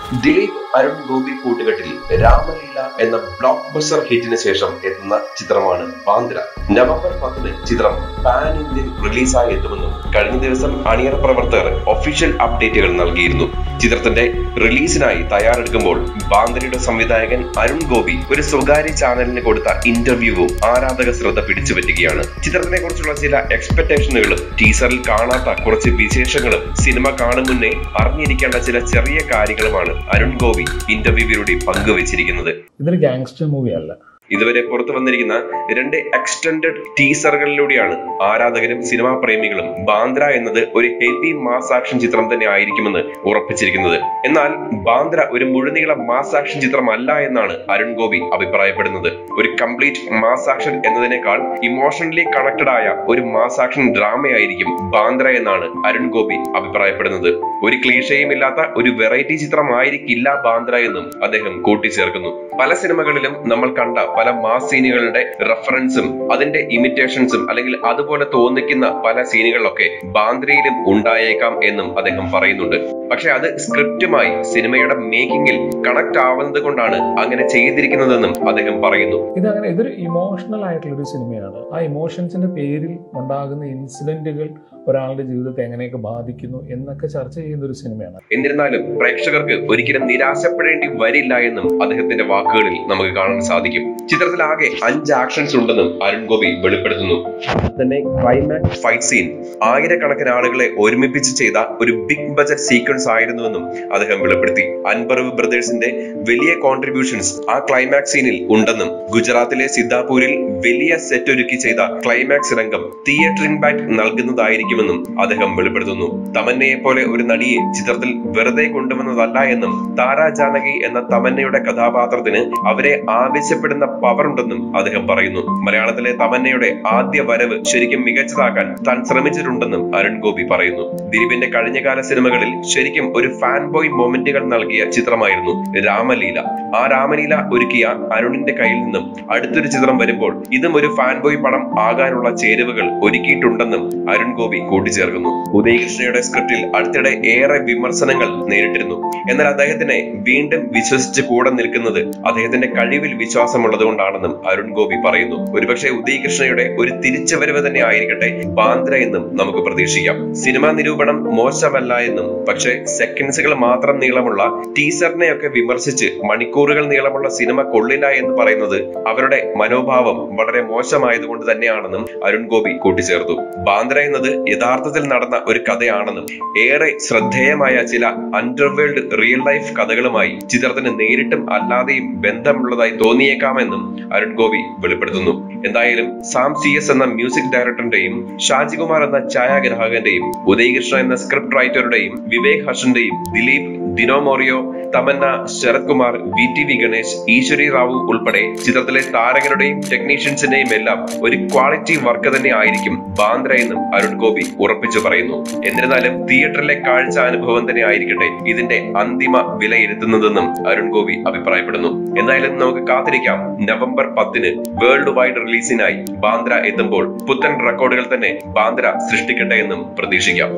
ദിലീപ് അരുൺ ഗോപി കൂട്ടുകെട്ടിൽ രാമലീല എന്ന block buster ഹിറ്റിന് ശേഷം എത്തുന്ന ചിത്രമാണ് ബാന്ദ്ര നവംബർ പത്തിന് ചിത്രം പാൻ ഇന്ത്യൻ റിലീസായി എത്തുമെന്നും കഴിഞ്ഞ ദിവസം അണിയറ പ്രവർത്തകർ ഒഫീഷ്യൽ അപ്ഡേറ്റുകൾ നൽകിയിരുന്നു ചിത്രത്തിന്റെ റിലീസിനായി തയ്യാറെടുക്കുമ്പോൾ ബാന്ദ്രയുടെ സംവിധായകൻ അരുൺ ഗോപി ഒരു സ്വകാര്യ ചാനലിന് കൊടുത്ത ഇന്റർവ്യൂവും ആരാധക ശ്രദ്ധ പിടിച്ചുപറ്റുകയാണ് ചിത്രത്തിനെ കുറിച്ചുള്ള ചില എക്സ്പെക്ടേഷനുകളും ടീസറിൽ കാണാത്ത കുറച്ച് വിശേഷങ്ങളും സിനിമ കാണും മുന്നേ അറിഞ്ഞിരിക്കേണ്ട ചില ചെറിയ കാര്യങ്ങളുമാണ് അരുൺ ഗോപി ഇന്റർവ്യൂവിലൂടെ പങ്കുവച്ചിരിക്കുന്നത് ഇതൊരു ഗാങ്സ്റ്റർ മൂവി അല്ല ഇതുവരെ പുറത്തു വന്നിരിക്കുന്ന രണ്ട് എക്സ്റ്റൻഡഡ് ടീസറുകളിലൂടെയാണ് ആരാധകരും സിനിമാ പ്രേമികളും ബാന്ദ്ര എന്നത് ഒരു ഹെവി മാസ് ആക്ഷൻ ചിത്രം തന്നെ ആയിരിക്കുമെന്ന് ഉറപ്പിച്ചിരിക്കുന്നത് എന്നാൽ ബാന്ദ്ര ഒരു മുഴുനീള മാസ് ആക്ഷൻ ചിത്രമല്ല എന്നാണ് അരുൺ ഗോപി അഭിപ്രായപ്പെടുന്നത് ഒരു കംപ്ലീറ്റ് മാസ് ആക്ഷൻ എന്നതിനേക്കാൾ ഇമോഷണലി കണക്റ്റഡ് ആയ ഒരു മാസ് ആക്ഷൻ ഡ്രാമയായിരിക്കും ബാന്ദ്ര എന്നാണ് അരുൺ ഗോപി അഭിപ്രായപ്പെടുന്നത് ഒരു ക്ലീഷയും ഇല്ലാത്ത ഒരു വെറൈറ്റി ചിത്രമായിരിക്കില്ല ബാന്ദ്ര എന്നും അദ്ദേഹം കൂട്ടിച്ചേർക്കുന്നു പല സിനിമകളിലും നമ്മൾ കണ്ട പല മാസ് സീനുകളുടെ റെഫറൻസും അതിന്റെ ഇമിറ്റേഷൻസും അല്ലെങ്കിൽ അതുപോലെ തോന്നിക്കുന്ന പല സീനുകളിലൊക്കെ ബാന്ദ്രയിലും ഉണ്ടായേക്കാം എന്നും അദ്ദേഹം പറയുന്നുണ്ട് പക്ഷെ അത് സ്ക്രിപ്റ്റുമായി സിനിമയുടെ മേക്കിങ്ങിൽ കണക്ട് ആവുന്നത് കൊണ്ടാണ് അങ്ങനെ ചെയ്തിരിക്കുന്നതെന്നും അദ്ദേഹം പറയുന്നു ഇതങ്ങനെ ഇതൊരു ഇമോഷണൽ ആയിട്ടുള്ള ഒരു സിനിമയാണ് ആ ഇമോഷൻസിന്റെ പേരിൽ ഉണ്ടാകുന്ന ഇൻസിഡന്റുകൾ ഒരാളുടെ ജീവിതത്തെ എങ്ങനെയൊക്കെ ബാധിക്കുന്നു എന്നൊക്കെ ചർച്ച ചെയ്യുന്ന ഒരു സിനിമയാണ് എന്നിരുന്നാലും പ്രേക്ഷകർക്ക് ഒരിക്കലും നിരാശപ്പെടേണ്ടി വരില്ല എന്നും അദ്ദേഹത്തിന്റെ വാക്കുകളിൽ നമുക്ക് കാണാൻ സാധിക്കും ചിത്രത്തിൽ ആകെ അഞ്ച് ആക്ഷൻസ് ഉണ്ടെന്നും അരുൺ ഗോപി വെളിപ്പെടുത്തുന്നു തന്നെ ക്ലൈമാക്സ് ഫൈറ്റ് സീൻ ആയിരക്കണക്കിന് ആളുകളെ ഒരുമിപ്പിച്ച് ചെയ്ത ഒരു ബിഗ് ബജറ്റ് സീക്വൻസ് ആയിരുന്നുവെന്നും അദ്ദേഹം വെളിപ്പെടുത്തി അൻപറവ് ബ്രദേഴ്സിന്റെ വലിയ കോൺട്രിബ്യൂഷൻസ് ആ ക്ലൈമാക്സ് സീനിൽ ഉണ്ടെന്നും ഗുജറാത്തിലെ സിദ്ധാപൂരിൽ വലിയ സെറ്റ് ഒരുക്കി ചെയ്ത ക്ലൈമാക്സ് രംഗം തിയേറ്റർ ഇമ്പാക്ട് നൽകുന്നതായിരിക്കുമെന്നും അദ്ദേഹം വെളിപ്പെടുത്തുന്നു തമന്നയെ പോലെ ഒരു നടിയെ ചിത്രത്തിൽ വെറുതെ കൊണ്ടുവന്നതല്ല എന്നും താര ജാനകി എന്ന തമന്നയുടെ കഥാപാത്രത്തിന് അവരെ ആവശ്യപ്പെടുന്ന പവർ ഉണ്ടെന്നും അദ്ദേഹം പറയുന്നു മലയാളത്തിലെ തമന്നയുടെ ആദ്യ വരവ് ശരിക്കും മികച്ചതാക്കാൻ താൻ ശ്രമിച്ചിട്ടുണ്ടെന്നും അരുൺ ഗോപി പറയുന്നു ദിലീപിന്റെ കഴിഞ്ഞകാല സിനിമകളിൽ ശരിക്കും ഒരു ഫാൻ ബോയ് മൊമെന്റുകൾ നൽകിയ ചിത്രമായിരുന്നു രാമലീല ആ രാമലീല ഒരുക്കിയ അരുണിന്റെ കയ്യിൽ നിന്നും അടുത്തൊരു ചിത്രം വരുമ്പോൾ ഇതും ഒരു ഫാൻ ബോയ് പടം ആകാനുള്ള ചേരുവകൾ ഒരുക്കിയിട്ടുണ്ടെന്നും അരുൺ ഗോപി കൂട്ടിച്ചേർക്കുന്നു ഉദയകൃഷ്ണയുടെ സ്ക്രിപ്റ്റിൽ അടുത്തിടെ ഏറെ വിമർശനങ്ങൾ നേരിട്ടിരുന്നു എന്നാൽ അദ്ദേഹത്തിനെ വീണ്ടും വിശ്വസിച്ച് കൂടെ നിൽക്കുന്നത് അദ്ദേഹത്തിന്റെ കഴിവിൽ വിശ്വാസമുള്ളത് കൊണ്ടാണെന്നും അരുൺ ഗോപി പറയുന്നു ഒരുപക്ഷെ ഉദയകൃഷ്ണയുടെ ഒരു തിരിച്ചുവരവ് തന്നെ ആയിരിക്കട്ടെ ബാന്ദ്ര എന്നും നമുക്ക് പ്രതീക്ഷിക്കാം സിനിമാ നിരൂപണം മോശമല്ല എന്നും പക്ഷേ സെക്കൻഡ്സുകൾ മാത്രം നീളമുള്ള ടീസറിനെയൊക്കെ വിമർശിച്ച് മണിക്കൂറുകൾ നീളമുള്ള സിനിമ കൊള്ളില്ല എന്ന് പറയുന്നത് അവരുടെ മനോഭാവം വളരെ മോശമായതുകൊണ്ട് തന്നെയാണെന്നും അരുൺ ഗോപി കൂട്ടിച്ചേർത്തു ബാന്ദ്ര എന്നത് യഥാർത്ഥത്തിൽ നടന്ന ഒരു കഥയാണെന്നും ഏറെ ശ്രദ്ധേയമായ ചില അണ്ടർവേൾഡ് റിയൽ ലൈഫ് കഥകളുമായി ചിത്രത്തിന് നേരിട്ടും അല്ലാതെയും ബന്ധമുള്ളതായി തോന്നിയേക്കാമെന്നും അരുൺ ഗോപി വെളിപ്പെടുത്തുന്നു എന്തായാലും സാം സി എസ് എന്ന മ്യൂസിക് ഡയറക്ടറിന്റെയും ഷാജികുമാർ എന്ന ഛായാഗ്രാഹകന്റെയും ഉദയകൃഷ്ണ എന്ന സ്ക്രിപ്റ്റ് റൈറ്ററുടെയും വിവേക് ഹർഷന്റെയും ദിലീപ് ദിനോ മോറിയോ തമന്ന ശരത് കുമാർ വി ടി വി ഗണേശ് ഈശ്വരി റാവു ഉൾപ്പെടെ ചിത്രത്തിലെ താരങ്ങളുടെയും ടെക്നീഷ്യൻസിന്റെയും എല്ലാം ഒരു ക്വാളിറ്റി വർക്ക് തന്നെ ആയിരിക്കും ബാന്ദ്ര എന്നും അരുൺ ഗോപി ഉറപ്പിച്ചു പറയുന്നു എന്നിരുന്നാലും തിയേറ്ററിലെ കാഴ്ച അനുഭവം തന്നെ ആയിരിക്കട്ടെ ഇതിന്റെ അന്തിമ വിലയിരുത്തുന്നതെന്നും അരുൺ ഗോപി അഭിപ്രായപ്പെടുന്നു എന്തായാലും നമുക്ക് കാത്തിരിക്കാം നവംബർ പത്തിന് വേൾഡ് വൈഡ് റിലീസിനായി ബാന്ദ്ര എത്തുമ്പോൾ പുത്തൻ റെക്കോർഡുകൾ തന്നെ ബാന്ദ്ര സൃഷ്ടിക്കട്ടെ എന്നും പ്രതീക്ഷിക്കാം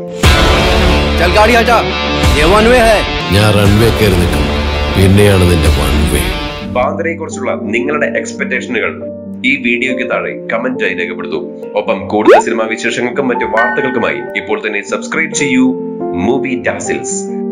चल गाड़ी हटा ये वन वे है ഞാൻ റൺവേ കയറി നിൽക്കും പിന്നെയാണ് നിന്റെ വൺ വേ ബാന്ദ്രയെ കുറിച്ചുള്ള നിങ്ങളുടെ എക്സ്പെക്ടേഷനുകൾ ഈ വീഡിയോയ്ക്ക് താഴെ കമന്റ് ആയി രേഖപ്പെടുത്തൂ ഒപ്പം കൂടുതൽ സിനിമാ വിശേഷങ്ങൾക്കും മറ്റു വാർത്തകൾക്കുമായി ഇപ്പോൾ തന്നെ സബ്സ്ക്രൈബ് ചെയ്യൂ മൂവി ഡാസിൽസ്